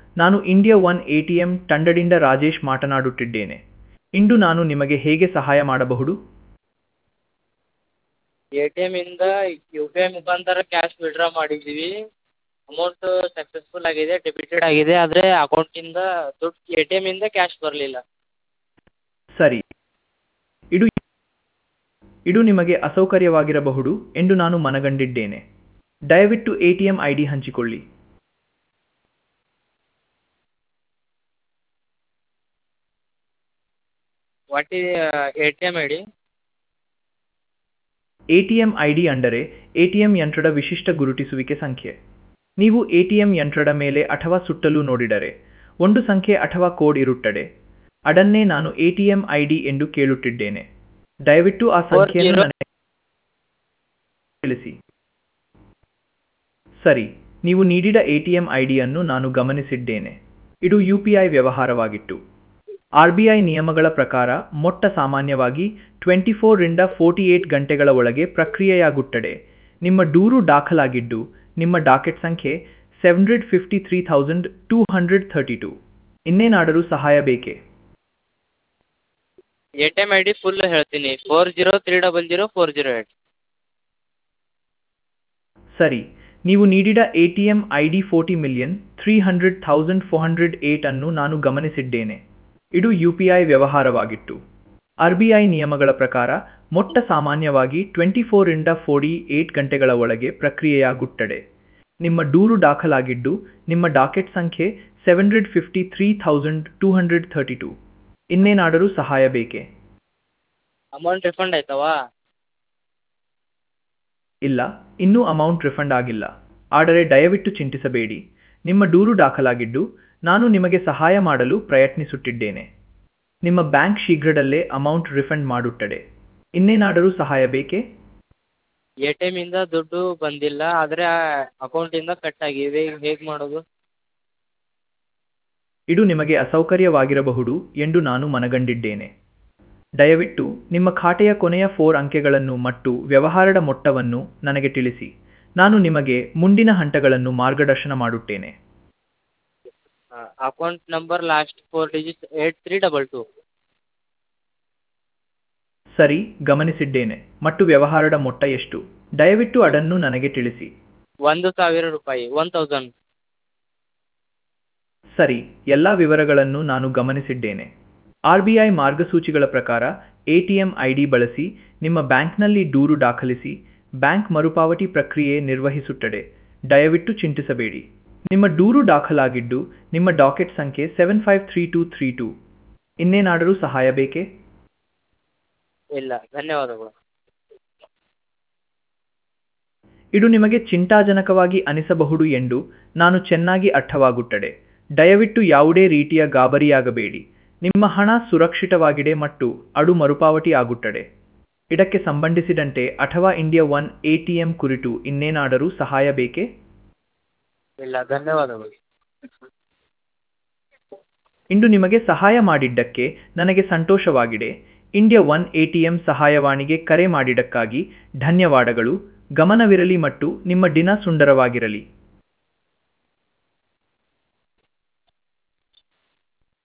ನಾನು India one A T M ತಂಡದಿಂದ ರಾಜೇಶ್ ಮಾತನಾಡುತ್ತಿದ್ದೇನೆ ಇಂದು ನಾನು ನಿಮಗೆ ಹೇಗೆ ಸಹಾಯ ಮಾಡಬಹುದು ಎ ಟಿ ಎಮ್ಮಿಂದ ಯು ಪಿ ಐ ಮುಖಾಂತರ ಕ್ಯಾಶ್ ವಿಡ್ರಾ ಮಾಡಿದ್ದೀವಿ ಅಮೌಂಟು ಸಕ್ಸಸ್ಫುಲ್ ಆಗಿದೆ ಡೆಬಿಟೆಡ್ ಆಗಿದೆ ಆದರೆ ಅಕೌಂಟಿಂದ ದುಡ್ಡು ಎ ಟಿ ಎಮ್ಮಿಂದ ಕ್ಯಾಶ್ ಬರಲಿಲ್ಲ ಸರಿ ಇದು ಇದು ನಿಮಗೆ ಅಸೌಕರ್ಯವಾಗಿರಬಹುದು ಎಂದು ನಾನು ಮನಗಂಡಿದ್ದೇನೆ ದಯವಿಟ್ಟು A T M I D ಹಂಚಿಕೊಳ್ಳಿ ವಾಟ್ ಈ A T M I D ATM ID ಅಂದರೆ ಎಟಿಎಂ ಯಂತ್ರದ ವಿಶಿಷ್ಟ ಗುರುತಿಸುವಿಕೆ ಸಂಖ್ಯೆ ನೀವು ಎಟಿಎಂ ಯಂತ್ರದ ಮೇಲೆ ಅಥವಾ ಸುತ್ತಲೂ ನೋಡಿದರೆ ಒಂದು ಸಂಖ್ಯೆ ಅಥವಾ ಕೋಡ್ ಇರುತ್ತದೆ ಅದನ್ನೇ ನಾನು ಎಟಿಎಂ ಐಡಿ ಎಂದು ಕೇಳುತ್ತಿದ್ದೇನೆ ದಯವಿಟ್ಟು ಆ ಸಂಖ್ಯೆಯನ್ನು zero- ನನಗೆ ತಿಳಿಸಿ ಸರಿ ನೀವು ನೀಡಿದ ಎಟಿಎಂ ಐಡಿಯನ್ನು ನಾನು ಗಮನಿಸಿದ್ದೇನೆ ಇದು ಯು ಪಿ ಐ ವ್ಯವಹಾರವಾಗಿತ್ತು ಆರ್ ಬಿ ಐ ನಿಯಮಗಳ ಪ್ರಕಾರ ಮೊಟ್ಟ ಸಾಮಾನ್ಯವಾಗಿ ಟ್ವೆಂಟಿ ಫೋರಿಂದ ಫೋರ್ಟಿ ಏಟ್ ಗಂಟೆಗಳ ಒಳಗೆ ಪ್ರಕ್ರಿಯೆಯಾಗುತ್ತದೆ ನಿಮ್ಮ ದೂರು ದಾಖಲಾಗಿದ್ದು ನಿಮ್ಮ ಡಾಕೆಟ್ ಸಂಖ್ಯೆ seven hundred fifty three thousand two hundred thirty two ಇನ್ನೇನಾದರೂ ಸಹಾಯ ಬೇಕೇ A T M I D full ಹೇಳ್ತೀನಿ four zero three double zero four zero eight ಸರಿ ನೀವು ನೀಡಿದ A T M I D forty million three hundred thousand four hundred eight ಅನ್ನು ನಾನು ಗಮನಿಸಿದ್ದೇನೆ ಇದು ಯು ಪಿ ಐ ವ್ಯವಹಾರವಾಗಿತ್ತು ಆರ್ ಬಿ ಐ ನಿಯಮಗಳ ಪ್ರಕಾರ ಮೊಟ್ಟ ಸಾಮಾನ್ಯವಾಗಿ ಟ್ವೆಂಟಿ ಫೋರಿಂದ ಫೋರ್ಟಿ ಏಟ್ ಗಂಟೆಗಳ ಒಳಗೆ ಪ್ರಕ್ರಿಯೆಯಾಗುತ್ತದೆ ನಿಮ್ಮ ದೂರು ದಾಖಲಾಗಿದ್ದು ನಿಮ್ಮ ಡಾಕೆಟ್ ಸಂಖ್ಯೆ seven hundred fifty three thousand two hundred thirty two ಇನ್ನೇನಾದರೂ ಸಹಾಯ ಬೇಕೇ ಅಮೌಂಟ್ ರಿಫಂಡ್ ಆಯ್ತವಾ ಇಲ್ಲ ಇನ್ನೂ ಅಮೌಂಟ್ ರಿಫಂಡ್ ಆಗಿಲ್ಲ ಆದರೆ ದಯವಿಟ್ಟು ಚಿಂತಿಸಬೇಡಿ ನಿಮ್ಮ ದೂರು ದಾಖಲಾಗಿದ್ದು ನಾನು ನಿಮಗೆ ಸಹಾಯ ಮಾಡಲು ಪ್ರಯತ್ನಿಸುತ್ತಿದ್ದೇನೆ ನಿಮ್ಮ ಬ್ಯಾಂಕ್ ಶೀಘ್ರದಲ್ಲೇ ಅಮೌಂಟ್ ರಿಫಂಡ್ ಮಾಡುತ್ತದೆ ಇನ್ನೇನಾದರೂ ಸಹಾಯ ಬೇಕೇ ಎ ಟಿ ಎಮ್ಮಿಂದ ದುಡ್ಡು ಬಂದಿಲ್ಲ ಆದರೆ ಅಕೌಂಟಿಂದ ಕಟ್ ಆಗಿದೆ ಈಗ ಹೇಗೆ ಮಾಡೋದು ಇದು ನಿಮಗೆ ಅಸೌಕರ್ಯವಾಗಿರಬಹುದು ಎಂದು ನಾನು ಮನಗಂಡಿದ್ದೇನೆ ದಯವಿಟ್ಟು ನಿಮ್ಮ ಖಾತೆಯ ಕೊನೆಯ ಫೋರ್ ಅಂಕೆಗಳನ್ನು ಮತ್ತು ವ್ಯವಹಾರದ ಮೊತ್ತವನ್ನು ನನಗೆ ತಿಳಿಸಿ ನಾನು ನಿಮಗೆ ಮುಂದಿನ ಹಂತಗಳನ್ನು ಮಾರ್ಗದರ್ಶನ ಮಾಡುತ್ತೇನೆ account number last four digits eight three double two ಸರಿ ಗಮನಿಸಿದ್ದೇನೆ ಮತ್ತು ವ್ಯವಹಾರದ ಮೊತ್ತ ಎಷ್ಟು ದಯವಿಟ್ಟು ಅದನ್ನು ನನಗೆ ತಿಳಿಸಿ ಒಂದು ಸಾವಿರ ರೂಪಾಯಿ ಒನ್ ತೌಸಂಡ್ ಸರಿ ಎಲ್ಲ ವಿವರಗಳನ್ನು ನಾನು ಗಮನಿಸಿದ್ದೇನೆ ಆರ್ ಬಿ ಐ ಮಾರ್ಗಸೂಚಿಗಳ ಪ್ರಕಾರ ಎಟಿಎಂ ಐಡಿ ಬಳಸಿ ನಿಮ್ಮ ಬ್ಯಾಂಕ್ನಲ್ಲಿ ದೂರು ದಾಖಲಿಸಿ ಬ್ಯಾಂಕ್ ಮರುಪಾವತಿ ಪ್ರಕ್ರಿಯೆ ನಿರ್ವಹಿಸುತ್ತದೆ ದಯವಿಟ್ಟು ಚಿಂತಿಸಬೇಡಿ ನಿಮ್ಮ ದೂರು ದಾಖಲಾಗಿದ್ದು ನಿಮ್ಮ ಡಾಕೆಟ್ ಸಂಖ್ಯೆ seven five three two three two ಇನ್ನೇನಾದರೂ ಸಹಾಯ ಬೇಕೇ ಇಲ್ಲ ಧನ್ಯವಾದಗಳು ಇದು ನಿಮಗೆ ಚಿಂತಾಜನಕವಾಗಿ ಅನಿಸಬಹುದು ಎಂದು ನಾನು ಚೆನ್ನಾಗಿ ಅರ್ಥವಾಗುತ್ತದೆ ದಯವಿಟ್ಟು ಯಾವುದೇ ರೀತಿಯ ಗಾಬರಿಯಾಗಬೇಡಿ ನಿಮ್ಮ ಹಣ ಸುರಕ್ಷಿತವಾಗಿದೆ ಮತ್ತು ಅದು ಮರುಪಾವತಿ ಆಗುತ್ತದೆ ಇದಕ್ಕೆ ಸಂಬಂಧಿಸಿದಂತೆ ಅಥವಾ ಇಂಡಿಯಾ ಒನ್ ಎಟಿಎಂ ಕುರಿತು ಇನ್ನೇನಾದರೂ ಸಹಾಯ ಬೇಕೇ ಇಲ್ಲ ಧನ್ಯವಾದಗಳು ಇಂದು ನಿಮಗೆ ಸಹಾಯ ಮಾಡಿದ್ದಕ್ಕೆ ನನಗೆ ಸಂತೋಷವಾಗಿದೆ ಇಂಡಿಯಾ ಒನ್ ಎಟಿಎಂ ಸಹಾಯವಾಣಿಗೆ ಕರೆ ಮಾಡಿದ್ದಕ್ಕಾಗಿ ಧನ್ಯವಾದಗಳು ಗಮನವಿರಲಿ ಮತ್ತು ನಿಮ್ಮ ದಿನ ಸುಂದರವಾಗಿರಲಿ